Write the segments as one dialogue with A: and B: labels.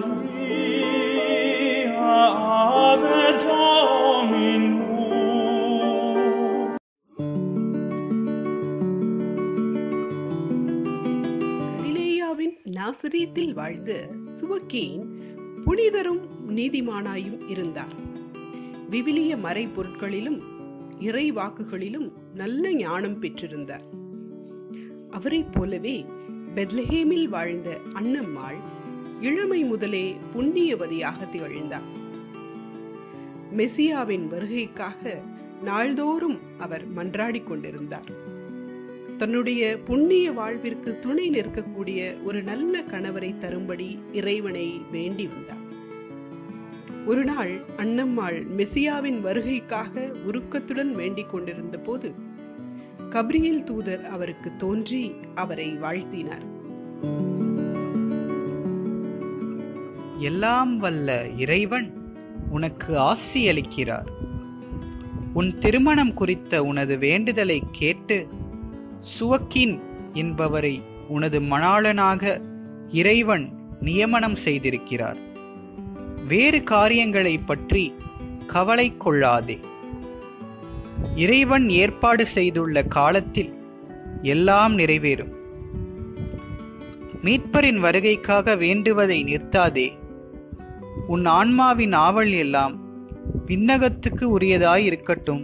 A: Maria, Ave Dominum.
B: கலிலேயாவின் நாசரீத்தில் வாழ்ந்த சுவக்கேன் புனிதரும் நீதிமானாயும் இருந்தார் விவிலிய மறைபொருட்களிலும் இறை வாக்குகளிலும் நல்ல ஞானம் பெற்றிருந்தார் அவரைப் போலவே பெத்லஹேமில் வாழ்ந்த அன்னம்மாள் இளமை முதலே புண்ணியவதியாக திகழ்ந்தார் மெசியாவின் வருகைக்காக நாள்தோறும் அவர் மன்றாடிக் கொண்டிருந்தார் தன்னுடைய புண்ணிய வாழ்விற்கு துணை நிற்கக்கூடிய ஒரு நல்ல கணவரை தரும்படி இறைவனை வேண்டி வந்தார் ஒரு நாள் அன்னம்மாள் மெசியாவின் வருகைக்காக உருக்கத்துடன் வேண்டிக் கொண்டிருந்த போது கப்ரியேல் தூதர் அவருக்கு தோன்றி அவரை வாழ்த்தினார்
C: எல்லாம் வல்ல இறைவன் உனக்கு ஆசி அளிக்கிறார் உன் திருமணம் குறித்த உனது வேண்டுதலை கேட்டு சுவக்கின் என்பவரை உனது மணாளனாக இறைவன் நியமனம் செய்திருக்கிறார் வேறு காரியங்களை பற்றி கவலை கொள்ளாதே இறைவன் ஏற்பாடு செய்துள்ள காலத்தில் எல்லாம் நிறைவேறும் மீட்பரின் வருகைக்காக வேண்டுவதை நிறுத்தாதே உன் ஆன்மாவின் ஆவல் எல்லாம் விண்ணகத்துக்கு உரியதாய் இருக்கட்டும்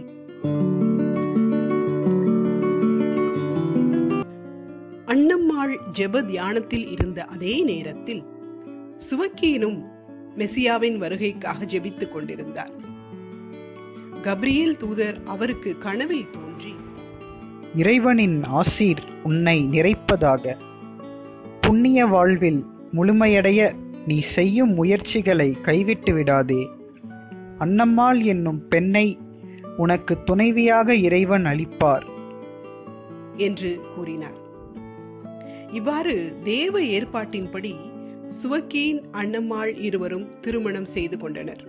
B: அன்னம்மாள் ஜெப தியானத்தில் இருந்த அதே நேரத்தில் சுவக்கீனும் மெசியாவின் வருகைக்காக ஜெபித்துக் கொண்டிருந்தார் கப்ரியேல் தூதர் அவருக்கு கனவில் தோன்றி
C: இறைவனின் ஆசீர் உன்னை நிறைப்பதாக புண்ணிய வாழ்வில் முழுமையடைய நீ செய்யும் முயற்சிகளை கைவிட்டு விடாதே அன்னம்மாள் என்னும் பெண்ணை உனக்கு துணைவியாக இறைவன் அளிப்பார்
B: என்று கூறினார் இவ்வாறு தேவ ஏற்பாட்டின்படி சுவக்கீன் அன்னம்மாள் இருவரும் திருமணம் செய்து கொண்டனர்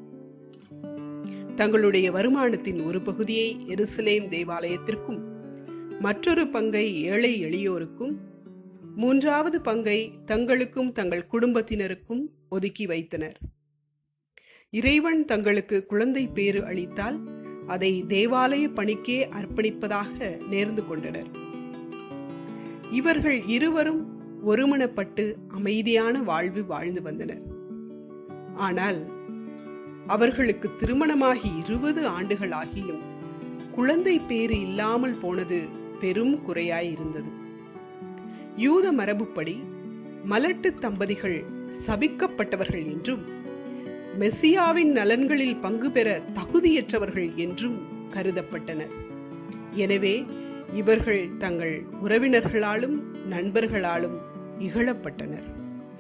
B: தங்களுடைய வருமானத்தின் ஒரு பகுதியை எருசலேம் தேவாலயத்திற்கும் மற்றொரு பங்கை ஏழை எளியோருக்கும் மூன்றாவது பங்கை தங்களுக்கும் தங்கள் குடும்பத்தினருக்கும் ஒதுக்கி வைத்தனர் இறைவன் தங்களுக்கு குழந்தை பேறு அளித்தால் அதை தேவாலய பணிக்கே அர்ப்பணிப்பதாக நேர்ந்து கொண்டனர் இவர்கள் இருவரும் ஒருமனப்பட்டு அமைதியான வாழ்வு வாழ்ந்து வந்தனர் ஆனால் அவர்களுக்கு திருமணமாகி இருபது ஆண்டுகள் ஆகியும் குழந்தை பேறு இல்லாமல் போனது பெரும் குறையாய் இருந்தது யூத மரபுப்படி மலட்டு தம்பதிகள் சபிக்கப்பட்டவர்கள் என்றும் மெசியாவின் நலன்களில் பங்கு பெற தகுதியற்றவர்கள் என்றும் கருதப்பட்டனர் எனவே இவர்கள் தங்கள் உறவினர்களாலும் நண்பர்களாலும் இகழப்பட்டனர்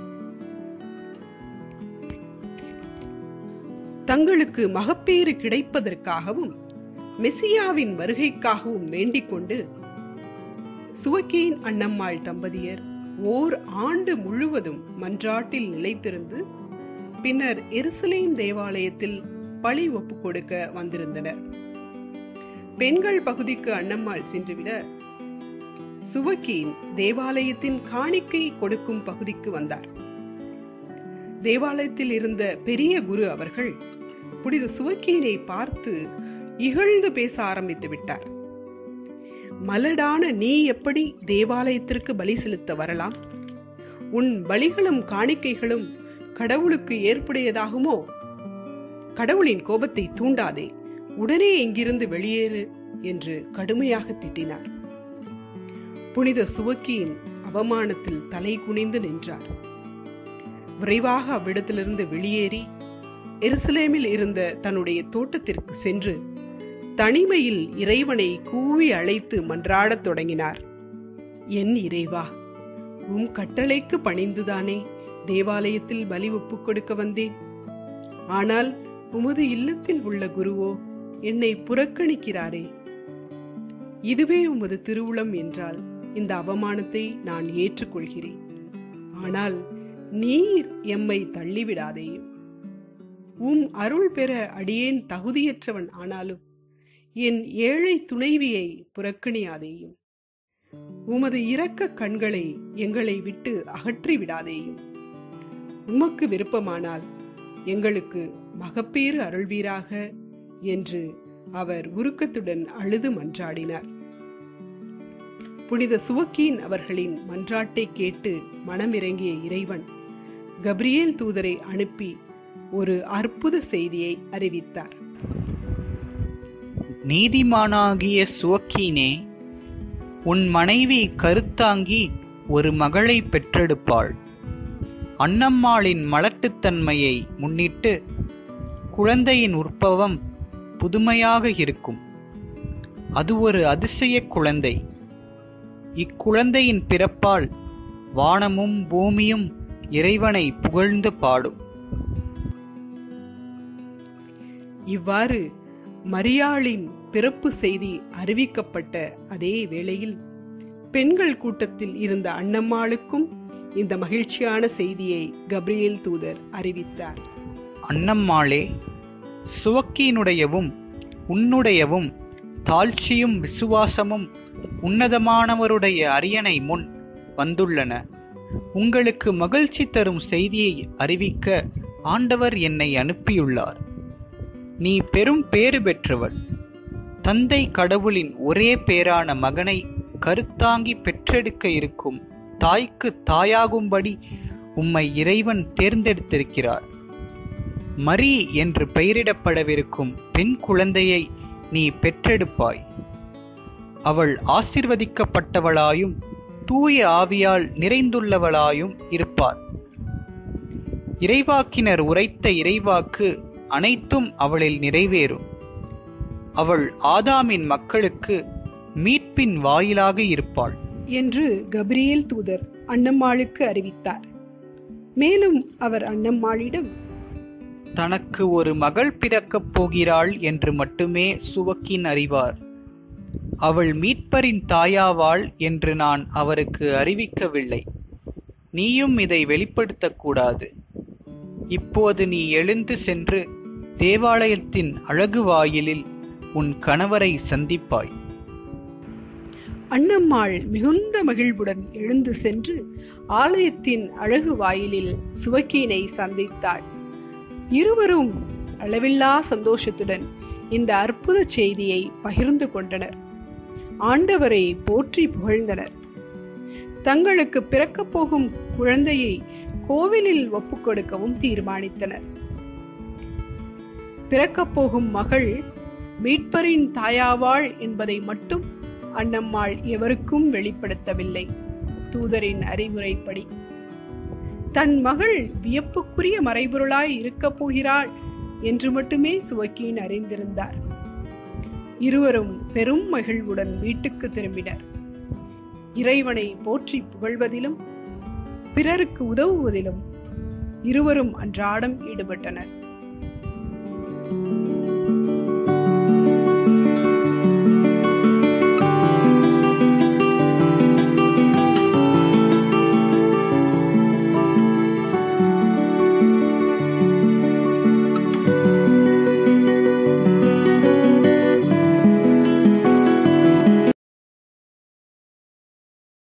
B: தங்களுக்கு மகப்பேறு கிடைப்பதற்காகவும் மெசியாவின் வருகைக்காகவும் வேண்டிக் கொண்டு சுவக்கேன் அன்னம்மாள் தம்பதியர் ஓர் ஆண்டு முழுவதும் மன்றாட்டில் நிலைத்திருந்து பின்னர் எருசலேம் தேவாலயத்தில் பழி ஒப்பு கொடுக்க வந்திருந்தனர் பெண்கள் பகுதிக்கு அன்னம்மாள் சென்றுவிட சுவக்கீன் தேவாலயத்தின் காணிக்கை கொடுக்கும் பகுதிக்கு வந்தார் தேவாலயத்தில் இருந்த பெரிய குரு அவர்கள் புனித சுவக்கீனை பார்த்து இகழ்ந்து பேச ஆரம்பித்து விட்டார் மலடான நீ எப்படி தேவாலயத்திற்கு பலி செலுத்த வரலாம் உன் பலிகளும் காணிக்கைகளும் கடவுளுக்கு ஏற்புடையதாகுமோ கடவுளின் கோபத்தை தூண்டாதே உடனே இங்கிருந்து வெளியேறு என்று கடுமையாக திட்டினார் புனித சுவக்கியின் அவமானத்தில் தலை குனிந்து நின்றார் விரைவாக அவ்விடத்திலிருந்து வெளியேறி எருசலேமில் இருந்த தன்னுடைய தோட்டத்திற்கு சென்று தனிமையில் இறைவனை கூவி அழைத்து மன்றாடத் தொடங்கினார் என் இறைவா உம் கட்டளைக்கு பணிந்துதானே தேவாலயத்தில் பலி ஒப்புக் கொடுக்க வந்தேன் ஆனால் உமது இல்லத்தில் உள்ள குருவோ என்னை புறக்கணிக்கிறாரே இதுவே உமது திருவுளம் என்றால் இந்த அவமானத்தை நான் ஏற்றுக்கொள்கிறேன் ஆனால் நீர் எம்மை தள்ளிவிடாதேயும் உம் அருள் பெற அடியேன் தகுதியற்றவன் ஆனாலும் என் ஏழை துணைவியை புறக்கணியாதேயும் உமது இரக்க கண்களை எங்களை விட்டு அகற்றி விடாதேயும் உமக்கு விருப்பமானால் எங்களுக்கு மகப்பேறு அருள்வீராக என்று அவர் உருக்கத்துடன் அழுது மன்றாடினார் புனித சுவக்கீன் அவர்களின் மன்றாட்டை கேட்டு மனமிறங்கிய இறைவன் கப்ரியேல் தூதரை அனுப்பி ஒரு அற்புத செய்தியை அறிவித்தார்
C: நீதிமானாகிய சுவக்கீனே உன் மனைவி கருத்தாங்கி ஒரு மகளை பெற்றெடுப்பாள் அன்னம்மாளின் மலட்டுத்தன்மையை முன்னிட்டு குழந்தையின் உற்பவம் புதுமையாக இருக்கும் அது ஒரு அதிசய குழந்தை இக்குழந்தையின் பிறப்பால் வானமும் பூமியும் இறைவனை புகழ்ந்து பாடும்
B: இவ்வாறு மரியாளின் பிறப்பு செய்தி அறிவிக்கப்பட்ட அதே வேளையில் பெண்கள் கூட்டத்தில் இருந்த அன்னம்மாளுக்கும் இந்த மகிழ்ச்சியான செய்தியை கப்ரியேல் தூதர் அறிவித்தார்
C: அன்னம்மாளே சுவக்கியினுடையவும் உன்னுடையவும் தாழ்ச்சியும் விசுவாசமும் உன்னதமானவருடைய அரியணை முன் வந்துள்ளன உங்களுக்கு மகிழ்ச்சி தரும் செய்தியை அறிவிக்க ஆண்டவர் என்னை அனுப்பியுள்ளார் நீ பெரும் பேறு பெற்றவர் தந்தை கடவுளின் ஒரே பேரான மகனை கருத்தாங்கி பெற்றெடுக்க இருக்கும் தாய்க்கு தாயாகும்படி உம்மை இறைவன் தேர்ந்தெடுத்திருக்கிறார் மரி என்று பெயரிடப்படவிருக்கும் பெண் குழந்தையை நீ பெற்றெடுப்பாய் அவள் ஆசிர்வதிக்கப்பட்டவளாயும் தூய ஆவியால் நிறைந்துள்ளவளாயும் இருப்பார் இறைவாக்கினர் உரைத்த இறைவாக்கு அனைத்தும் அவளில் நிறைவேறும் அவள் ஆதாமின் மக்களுக்கு மீட்பின் வாயிலாக இருப்பாள்
B: என்று கப்ரியேல் தூதர் அன்னம்மாளுக்கு அறிவித்தார் மேலும் அவர் அன்னம்மாளிடம்
C: தனக்கு ஒரு மகள் பிறக்கப் போகிறாள் என்று மட்டுமே சுவக்கின் அறிவார் அவள் மீட்பரின் தாயாவாள் என்று நான் அவருக்கு அறிவிக்கவில்லை நீயும் இதை வெளிப்படுத்தக்கூடாது இப்போது நீ எழுந்து சென்று தேவாலயத்தின் அழகு வாயிலில் உன் கணவரை சந்திப்பாய்
B: அன்னம்மாள் மிகுந்த மகிழ்வுடன் எழுந்து சென்று ஆலயத்தின் அழகு வாயிலில் சுவக்கீனை சந்தித்தாள் இருவரும் அளவில்லா சந்தோஷத்துடன் இந்த அற்புத செய்தியை பகிர்ந்து கொண்டனர் ஆண்டவரை போற்றி புகழ்ந்தனர் தங்களுக்கு பிறக்கப் போகும் குழந்தையை கோவிலில் ஒப்புக்கொடுக்கவும் தீர்மானித்தனர் பிறக்கப் போகும் மகள் மீட்பரின் தாயாவாள் என்பதை மட்டும் அன்னம்மாள் எவருக்கும் வெளிப்படுத்தவில்லை தூதரின் அறிவுரைப்படி தன் மகள் வியப்புக்குரிய மறைபொருளாய் இருக்கப் போகிறாள் என்று மட்டுமே சுவக்கீன் அறிந்திருந்தார் இருவரும் பெரும் மகிழ்வுடன் வீட்டுக்கு திரும்பினர் இறைவனை போற்றி புகழ்வதிலும் பிறருக்கு உதவுவதிலும் இருவரும் அன்றாடம் ஈடுபட்டனர்